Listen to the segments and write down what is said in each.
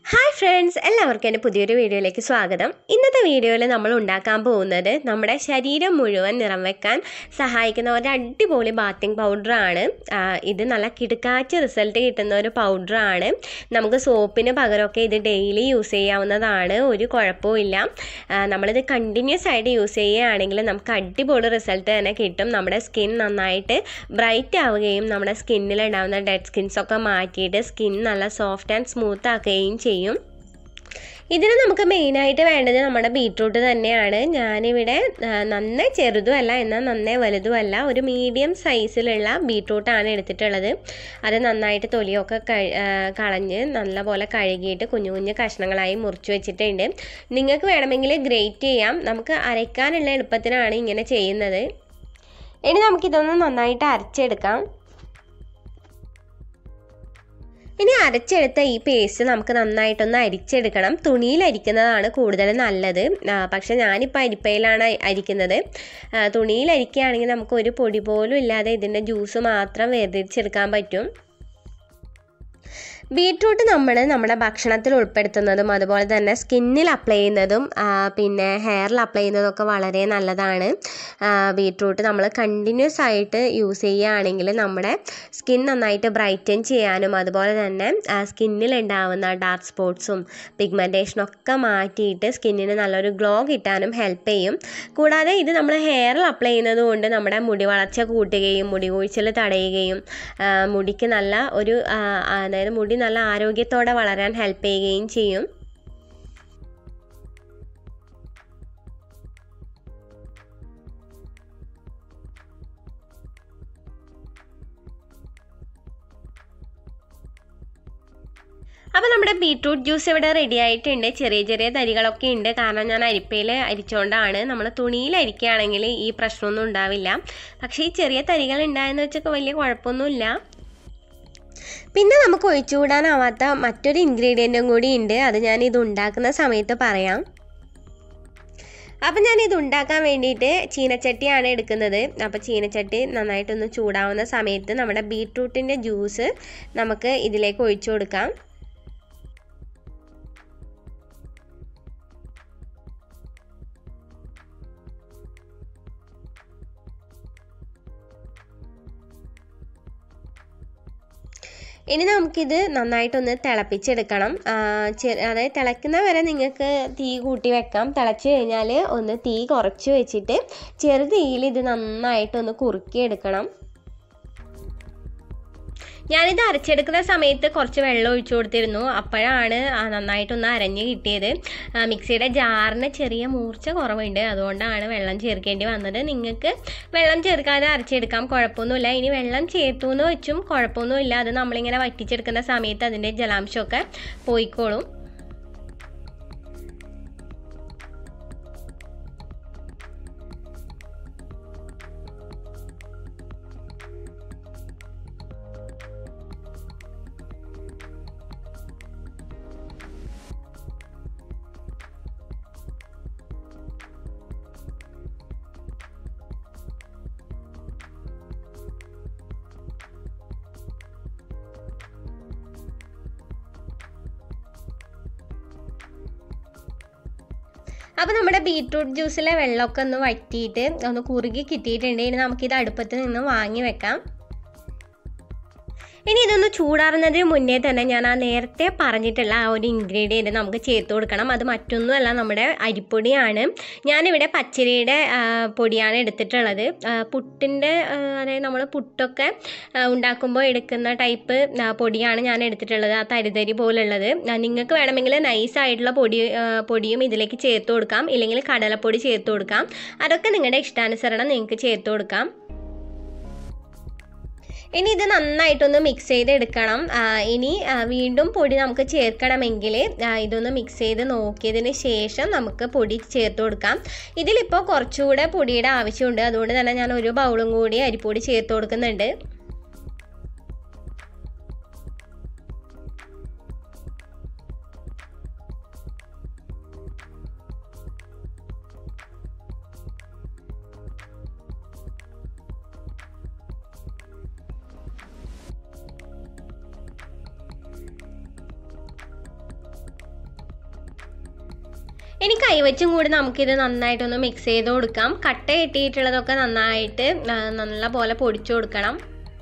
hi friends എല്ലാവർക്കും എൻ്റെ പുതിയൊരു വീഡിയോയിലേക്ക് സ്വാഗതം ഇന്നത്തെ വീഡിയോയിൽ നമ്മൾ ഉണ്ടാക്കാൻ പോകുന്നത് നമ്മുടെ ശരീരം മുഴുവൻ നിറം വെക്കാൻ സഹായിക്കുന്ന ഒരു അടിപൊളി ബാത്തിങ് പൗഡറാണ് ഇത് നല്ല കിടുക്കാച്ച റിസൾട്ട് കിട്ടുന്ന ഒരു പൗഡറാണ് നമുക്ക് സോപ്പിന് പകരമൊക്കെ ഇത് ഡെയിലി യൂസ് ചെയ്യാവുന്നതാണ് ഒരു കുഴപ്പമില്ല ആ, നമ്മളിത് കണ്ടിന്യൂസ് ആയിട്ട് യൂസ് ചെയ്യുകയാണെങ്കിൽ നമുക്ക് അടിപൊളി റിസൾട്ട് തന്നെ കിട്ടും നമ്മുടെ സ്കിൻ നന്നായിട്ട് ബ്രൈറ്റ് ആവുകയും നമ്മുടെ സ്കിന്നിലുണ്ടാകുന്ന ഡെഡ് സ്കിൻസ് ഒക്കെ മാറ്റിയിട്ട് സ്കിൻ നല്ല സോഫ്റ്റ് ആൻഡ് സ്മൂത്ത് ആക്കുകയും ചെയ്യും ഇതിന് നമുക്ക് മെയിനായിട്ട് വേണ്ടത് നമ്മുടെ ബീട്രൂട്ട് തന്നെയാണ് ഞാനിവിടെ ആ, നന്നേ ചെറുതുമല്ല എന്നാൽ നന്നേ വലുതുമല്ല ഒരു മീഡിയം സൈസിലുള്ള ബീട്രൂട്ടാണ് എടുത്തിട്ടുള്ളത് അത് നന്നായിട്ട് തൊലിയൊക്കെ കഴി- ആ, കളഞ്ഞ് നല്ലപോലെ കഴുകിയിട്ട് കുഞ്ഞു കുഞ്ഞു കഷ്ണങ്ങളായി മുറിച്ച് വെച്ചിട്ടുണ്ട് നിങ്ങൾക്ക് വേണമെങ്കിൽ ഗ്രേറ്റ് ചെയ്യാം നമുക്ക് അരയ്ക്കാനുള്ള എളുപ്പത്തിനാണ് ഇങ്ങനെ ചെയ്യുന്നത് ഇനി നമുക്കിതൊന്ന് നന്നായിട്ട് അരച്ചെടുക്കാം ഇനി അരച്ചെടുത്ത ഈ പേസ്റ്റ് നമുക്ക് നന്നായിട്ടൊന്ന് അരിച്ചെടുക്കണം തുണിയിൽ അരിക്കുന്നതാണ് കൂടുതൽ നല്ലത് ആ, പക്ഷെ ഞാനിപ്പോൾ അരിപ്പയിലാണ് അരിക്കുന്നത് ആ, തുണിയിൽ അരിക്കുകയാണെങ്കിൽ നമുക്ക് ഒരു പൊടി പോലും ഇല്ലാതെ ഇതിൻ്റെ ജ്യൂസ് മാത്രം വേർതിരിച്ചെടുക്കാൻ പറ്റും ബീട്രൂട്ട് നമ്മൾ നമ്മുടെ ഭക്ഷണത്തിൽ ഉൾപ്പെടുത്തുന്നതും അതുപോലെ തന്നെ സ്കിന്നിൽ അപ്ലൈ ചെയ്യുന്നതും ആ, പിന്നെ ഹെയറിൽ അപ്ലൈ ചെയ്യുന്നതൊക്കെ വളരെ നല്ലതാണ് ആ, ബീട്രൂട്ട് നമ്മൾ കണ്ടിന്യൂസ് ആയിട്ട് യൂസ് ചെയ്യുകയാണെങ്കിൽ നമ്മുടെ സ്കിൻ നന്നായിട്ട് ബ്രൈറ്റൻ ചെയ്യാനും അതുപോലെ തന്നെ സ്കിന്നിൽ ഉണ്ടാവുന്ന ഡാർക്ക് സ്പോട്ട്സും പിഗ്മെൻറ്റേഷനും ഒക്കെ മാറ്റിയിട്ട് സ്കിന്നിന് നല്ലൊരു ഗ്ലോ കിട്ടാനും ഹെൽപ്പ് ചെയ്യും കൂടാതെ ഇത് നമ്മൾ ഹെയറിൽ അപ്ലൈ ചെയ്യുന്നത് കൊണ്ട് നമ്മുടെ മുടി വളർച്ച കൂട്ടുകയും മുടി കൊഴിച്ചിൽ തടയുകയും ആ, മുടിക്ക് നല്ല ഒരു ആ, അതായത് മുടി നല്ല ആരോഗ്യത്തോടെ വളരാൻ ഹെൽപ്പ് ചെയ്യുകയും ചെയ്യും അപ്പോൾ നമ്മുടെ ബീട്രൂട്ട് ജ്യൂസ് ഇവിടെ റെഡി ആയിട്ടുണ്ട് ചെറിയ ചെറിയ തരികളൊക്കെ ഉണ്ട് കാരണം ഞാൻ അരിപ്പയിൽ അരിച്ചുകൊണ്ടാണ് നമ്മൾ തുണിയിൽ അരിക്കുകയാണെങ്കിൽ ഈ പ്രശ്നമൊന്നും ഉണ്ടാവില്ല പക്ഷേ ഈ ചെറിയ തരികൾ ഉണ്ടായെന്ന് വെച്ചൊക്കെ വലിയ കുഴപ്പമൊന്നുമില്ല പിന്നെ നമുക്ക് ഒഴിച്ചുകൂടാനാവാത്ത മറ്റൊരു ഇൻഗ്രീഡിയൻറ്റും കൂടി ഉണ്ട് അത് ഞാൻ ഇത് ഉണ്ടാക്കുന്ന സമയത്ത് പറയാം അപ്പം ഞാൻ ഇത് ഉണ്ടാക്കാൻ വേണ്ടിയിട്ട് ചീനച്ചട്ടിയാണ് എടുക്കുന്നത് അപ്പോൾ ചീനച്ചട്ടി നന്നായിട്ടൊന്ന് ചൂടാവുന്ന സമയത്ത് നമ്മുടെ ബീട്രൂട്ടിൻ്റെ ജ്യൂസ് നമുക്ക് ഇതിലേക്ക് ഒഴിച്ചു കൊടുക്കാം ഇനി നമുക്കിത് നന്നായിട്ടൊന്ന് തിളപ്പിച്ചെടുക്കണം ആ, ചെ- അതായത് തിളയ്ക്കുന്ന വരെ നിങ്ങൾക്ക് തീ കൂട്ടി വെക്കാം തിളച്ച് കഴിഞ്ഞാൽ ഒന്ന് തീ കുറച്ച് വെച്ചിട്ട് ചെറു തീയിൽ ഇത് നന്നായിട്ടൊന്ന് കുറുക്കിയെടുക്കണം ഞാനിത് അരച്ചെടുക്കുന്ന സമയത്ത് കുറച്ച് വെള്ളം ഒഴിച്ചു കൊടുത്തിരുന്നു അപ്പോഴാണ് ആ നന്നായിട്ടൊന്ന് അരഞ്ഞ് കിട്ടിയത് ആ, മിക്സിയുടെ ജാറിന് ചെറിയ മൂർച്ച കുറവുണ്ട് അതുകൊണ്ടാണ് വെള്ളം ചേർക്കേണ്ടി വന്നത് നിങ്ങൾക്ക് വെള്ളം ചേർക്കാതെ അരച്ചെടുക്കാം കുഴപ്പമൊന്നുമില്ല ഇനി വെള്ളം ചേർത്തു എന്ന് വെച്ചും കുഴപ്പമൊന്നുമില്ല അത് നമ്മളിങ്ങനെ വറ്റിച്ചെടുക്കുന്ന സമയത്ത് അതിൻ്റെ ജലാംശമൊക്കെ പോയിക്കോളും അപ്പോൾ നമ്മുടെ ബീട്രൂട്ട് ജ്യൂസിലെ വെള്ളമൊക്കെ ഒന്ന് വറ്റിയിട്ട് ഒന്ന് കുറുകി കിട്ടിയിട്ടുണ്ട് ഇനി നമുക്കിത് അടുപ്പത്ത് നിന്ന് വാങ്ങി വെക്കാം ഇനി ഇതൊന്ന് ചൂടാറുന്നതിന് മുന്നേ തന്നെ ഞാൻ ആ നേരത്തെ പറഞ്ഞിട്ടുള്ള ആ ഒരു ഇൻഗ്രീഡിയൻറ്റ് നമുക്ക് ചേർത്ത് കൊടുക്കണം അത് മറ്റൊന്നുമല്ല നമ്മുടെ അരിപ്പൊടിയാണ് ഞാനിവിടെ പച്ചരിയുടെ ആ, പൊടിയാണ് എടുത്തിട്ടുള്ളത് ആ, പുട്ടിൻ്റെ ആ, അതായത് നമ്മൾ പുട്ടൊക്കെ ആ, ഉണ്ടാക്കുമ്പോൾ എടുക്കുന്ന ടൈപ്പ് ആ, പൊടിയാണ് ഞാൻ എടുത്തിട്ടുള്ളത് ആ തരിതരി പോലുള്ളത് ആ, നിങ്ങൾക്ക് വേണമെങ്കിൽ നൈസായിട്ടുള്ള പൊടി ആ, പൊടിയും ഇതിലേക്ക് ചേർത്ത് കൊടുക്കാം ഇല്ലെങ്കിൽ കടലപ്പൊടി ചേർത്ത് കൊടുക്കാം അതൊക്കെ നിങ്ങളുടെ ഇഷ്ടാനുസരണം നിങ്ങൾക്ക് ചേർത്ത് കൊടുക്കാം ഇനി ഇത് നന്നായിട്ടൊന്ന് മിക്സ് ചെയ്ത് എടുക്കണം ആ, ഇനി ആ, വീണ്ടും പൊടി നമുക്ക് ചേർക്കണമെങ്കിൽ ആ, ഇതൊന്ന് മിക്സ് ചെയ്ത് നോക്കിയതിന് ശേഷം നമുക്ക് പൊടി ചേർത്ത് കൊടുക്കാം ഇതിലിപ്പോൾ കുറച്ചുകൂടെ പൊടിയുടെ ആവശ്യമുണ്ട് അതുകൊണ്ട് തന്നെ ഞാൻ ഒരു ബൗളും കൂടി അരിപ്പൊടി ചേർത്ത് കൊടുക്കുന്നുണ്ട് ഇനി കൈവച്ചും കൂടി നമുക്കിത് നന്നായിട്ടൊന്ന് മിക്സ് ചെയ്ത് കൊടുക്കാം കട്ട കെട്ടിയിട്ടുള്ളതൊക്കെ നന്നായിട്ട് ആ, നല്ല പോലെ പൊടിച്ചു കൊടുക്കണം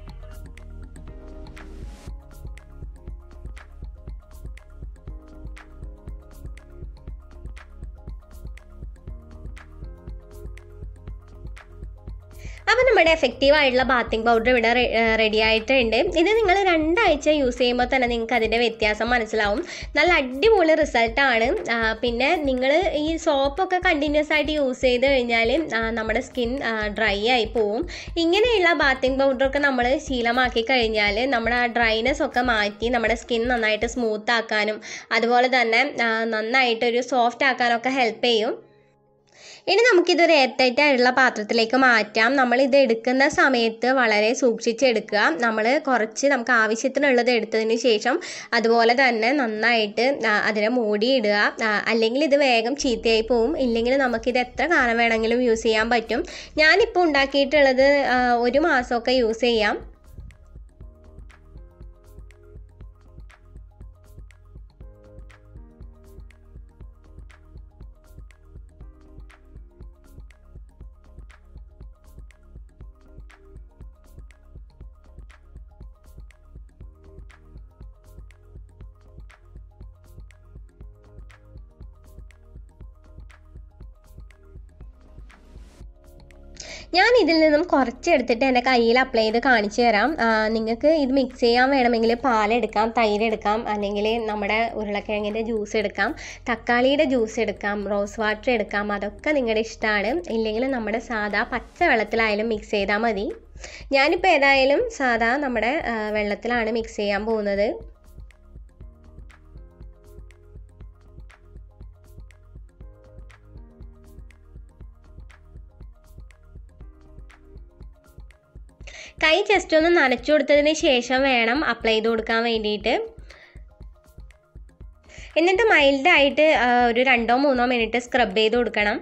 അപ്പോൾ നമ്മുടെ എഫക്റ്റീവ് ആയിട്ടുള്ള ബാത്തിങ് പൗഡർ ഇവിടെ റെഡി ആയിട്ടുണ്ട് ഇത് നിങ്ങൾ രണ്ടാഴ്ച യൂസ് ചെയ്യുമ്പോൾ തന്നെ നിങ്ങൾക്ക് അതിൻ്റെ വ്യത്യാസം മനസ്സിലാവും നല്ല അടിപൊളി റിസൾട്ടാണ് പിന്നെ നിങ്ങൾ ഈ സോപ്പൊക്കെ കണ്ടിന്യൂസ് ആയിട്ട് യൂസ് ചെയ്ത് കഴിഞ്ഞാൽ നമ്മുടെ സ്കിൻ ഡ്രൈ ആയി പോവും ഇങ്ങനെയുള്ള ബാത്തിങ് പൗഡറൊക്കെ നമ്മൾ ശീലമാക്കി കഴിഞ്ഞാൽ നമ്മുടെ ആ ഡ്രൈനെസ് ഒക്കെ മാറ്റി നമ്മുടെ സ്കിൻ നന്നായിട്ട് സ്മൂത്ത് ആക്കാനും അതുപോലെ തന്നെ ആ, നന്നായിട്ടൊരു സോഫ്റ്റ് ആക്കാനൊക്കെ ഹെൽപ്പ് ചെയ്യും ഇനി നമുക്കിതൊരു എയർ ടൈറ്റ് ആയിട്ടുള്ള പാത്രത്തിലേക്ക് മാറ്റാം നമ്മൾ ഇത് എടുക്കുന്ന സമയത്ത് വളരെ സൂക്ഷിച്ചെടുക്കുക നമ്മൾ കുറച്ച് നമുക്ക് ആവശ്യത്തിനുള്ളത് എടുത്തതിന് ശേഷം അതുപോലെ തന്നെ നന്നായിട്ട് ആ, അതിനെ മൂടിയിടുക ആ, അല്ലെങ്കിൽ ഇത് വേഗം ചീത്തയായി പോവും ഇല്ലെങ്കിൽ നമുക്കിത് എത്ര കാലം വേണമെങ്കിലും യൂസ് ചെയ്യാൻ പറ്റും ഞാനിപ്പോൾ ഉണ്ടാക്കിയിട്ടുള്ളത് ആ, ഒരു മാസമൊക്കെ യൂസ് ചെയ്യാം ഞാൻ ഇതിൽ നിന്നും കുറച്ച് എടുത്തിട്ട് എൻ്റെ കയ്യിൽ അപ്ലൈ ചെയ്ത് കാണിച്ചു തരാം ആ, നിങ്ങൾക്ക് ഇത് മിക്സ് ചെയ്യാൻ വേണമെങ്കിൽ പാലെടുക്കാം തൈര് എടുക്കാം അല്ലെങ്കിൽ നമ്മുടെ ഉരുളക്കിഴങ്ങിൻ്റെ ജ്യൂസ് എടുക്കാം തക്കാളിയുടെ ജ്യൂസ് എടുക്കാം റോസ് വാട്ടർ എടുക്കാം അതൊക്കെ നിങ്ങളുടെ ഇഷ്ടമാണ് ഇല്ലെങ്കിൽ നമ്മുടെ സാധാ പച്ച വെള്ളത്തിലായാലും മിക്സ് ചെയ്താൽ മതി ഞാനിപ്പോൾ ഏതായാലും സാധാ നമ്മുടെ ആ, വെള്ളത്തിലാണ് മിക്സ് ചെയ്യാൻ പോകുന്നത് കൈ ജസ്റ്റ് ഒന്ന് നനച്ചു കൊടുത്തതിന് ശേഷം വേണം അപ്ലൈ ചെയ്ത് കൊടുക്കാൻ വേണ്ടിയിട്ട് എന്നിട്ട് മൈൽഡായിട്ട് ഒരു രണ്ടോ മൂന്നോ മിനിറ്റ് സ്ക്രബ് ചെയ്ത് കൊടുക്കണം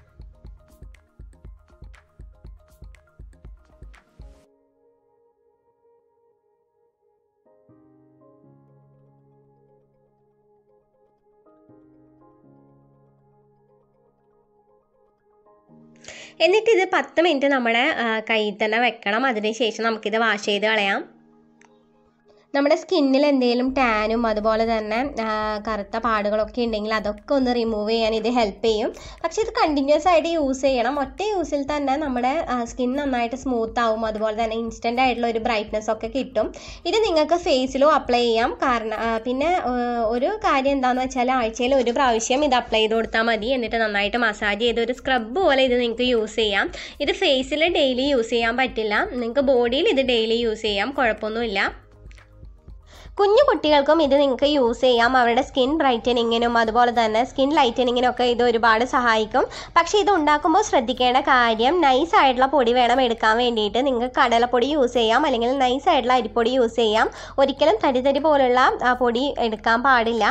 എന്നിട്ട് ഇത് പത്ത് മിനിറ്റ് നമ്മുടെ ആ, കയ്യിൽ തന്നെ വെക്കണം അതിനുശേഷം നമുക്കിത് വാഷ് ചെയ്ത് കളയാം നമ്മുടെ സ്കിന്നിൽ എന്തെങ്കിലും ടാനും അതുപോലെ തന്നെ ആ, കറുത്ത പാടുകളൊക്കെ ഉണ്ടെങ്കിൽ അതൊക്കെ ഒന്ന് റിമൂവ് ചെയ്യാൻ ഇത് ഹെൽപ്പ് ചെയ്യും പക്ഷെ ഇത് കണ്ടിന്യൂസ് ആയിട്ട് യൂസ് ചെയ്യണം ഒറ്റ യൂസിൽ തന്നെ നമ്മുടെ സ്കിൻ നന്നായിട്ട് സ്മൂത്ത് ആവും അതുപോലെ തന്നെ ഇൻസ്റ്റൻ്റ് ആയിട്ടുള്ള ഒരു ബ്രൈറ്റ്നസ് ഒക്കെ കിട്ടും ഇത് നിങ്ങൾക്ക് ഫേസിലും അപ്ലൈ ചെയ്യാം കാരണം ആ, പിന്നെ ആ, ഒരു കാര്യം എന്താണെന്ന് വെച്ചാൽ ആഴ്ചയിൽ ഒരു പ്രാവശ്യം ഇത് അപ്ലൈ ചെയ്ത് കൊടുത്താൽ മതി എന്നിട്ട് നന്നായിട്ട് മസാജ് ചെയ്ത് ഒരു സ്ക്രബ് പോലെ ഇത് നിങ്ങൾക്ക് യൂസ് ചെയ്യാം ഇത് ഫേസിൽ ഡെയിലി യൂസ് ചെയ്യാൻ പറ്റില്ല നിങ്ങൾക്ക് ബോഡിയിൽ ഇത് ഡെയിലി യൂസ് ചെയ്യാം കുഴപ്പമൊന്നുമില്ല കുഞ്ഞു കുട്ടികൾക്കും ഇത് നിങ്ങൾക്ക് യൂസ് ചെയ്യാം അവരുടെ സ്കിൻ ബ്രൈറ്റനിങ്ങിനും അതുപോലെ തന്നെ സ്കിൻ ലൈറ്റനിങ്ങിനും ഒക്കെ ഇത് ഒരുപാട് സഹായിക്കും പക്ഷേ ഇത് ഉണ്ടാക്കുമ്പോൾ ശ്രദ്ധിക്കേണ്ട കാര്യം നൈസ് ആയിട്ടുള്ള പൊടി വേണം എടുക്കാൻ വേണ്ടിയിട്ട് നിങ്ങൾക്ക് കടലപ്പൊടി യൂസ് ചെയ്യാം അല്ലെങ്കിൽ നൈസ് ആയിട്ടുള്ള അരിപ്പൊടി യൂസ് ചെയ്യാം ഒരിക്കലും തരി തരി പോലുള്ള ആ, പൊടി എടുക്കാൻ പാടില്ല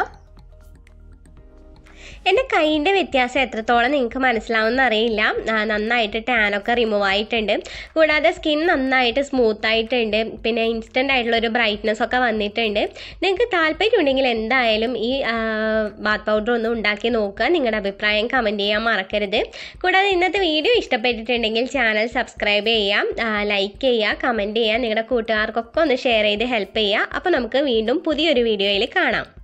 എൻ്റെ കൈയിൻ്റെ വ്യത്യാസം എത്രത്തോളം നിങ്ങൾക്ക് മനസ്സിലാവുമെന്ന് അറിയില്ല ആ, നന്നായിട്ട് ടാനൊക്കെ റിമൂവ് ആയിട്ടുണ്ട് കൂടാതെ സ്കിൻ നന്നായിട്ട് സ്മൂത്ത് ആയിട്ടുണ്ട് പിന്നെ ഇൻസ്റ്റൻ്റ് ആയിട്ടുള്ള ഒരു ബ്രൈറ്റ്നസ് ഒക്കെ വന്നിട്ടുണ്ട് നിങ്ങൾക്ക് താല്പര്യം ഉണ്ടെങ്കിൽ എന്തായാലും ഈ ബാത്ത് പൗഡർ ഒന്ന് ഉണ്ടാക്കി നോക്കുക നിങ്ങളുടെ അഭിപ്രായം കമൻറ്റ് ചെയ്യാൻ മറക്കരുത് കൂടാതെ ഇന്നത്തെ വീഡിയോ ഇഷ്ടപ്പെട്ടിട്ടുണ്ടെങ്കിൽ ചാനൽ സബ്സ്ക്രൈബ് ചെയ്യാം ലൈക്ക് ചെയ്യുക കമൻറ്റ് ചെയ്യുക നിങ്ങളുടെ കൂട്ടുകാർക്കൊക്കെ ഒന്ന് ഷെയർ ചെയ്ത് ഹെൽപ്പ് ചെയ്യുക അപ്പോൾ നമുക്ക് വീണ്ടും പുതിയൊരു വീഡിയോയിൽ കാണാം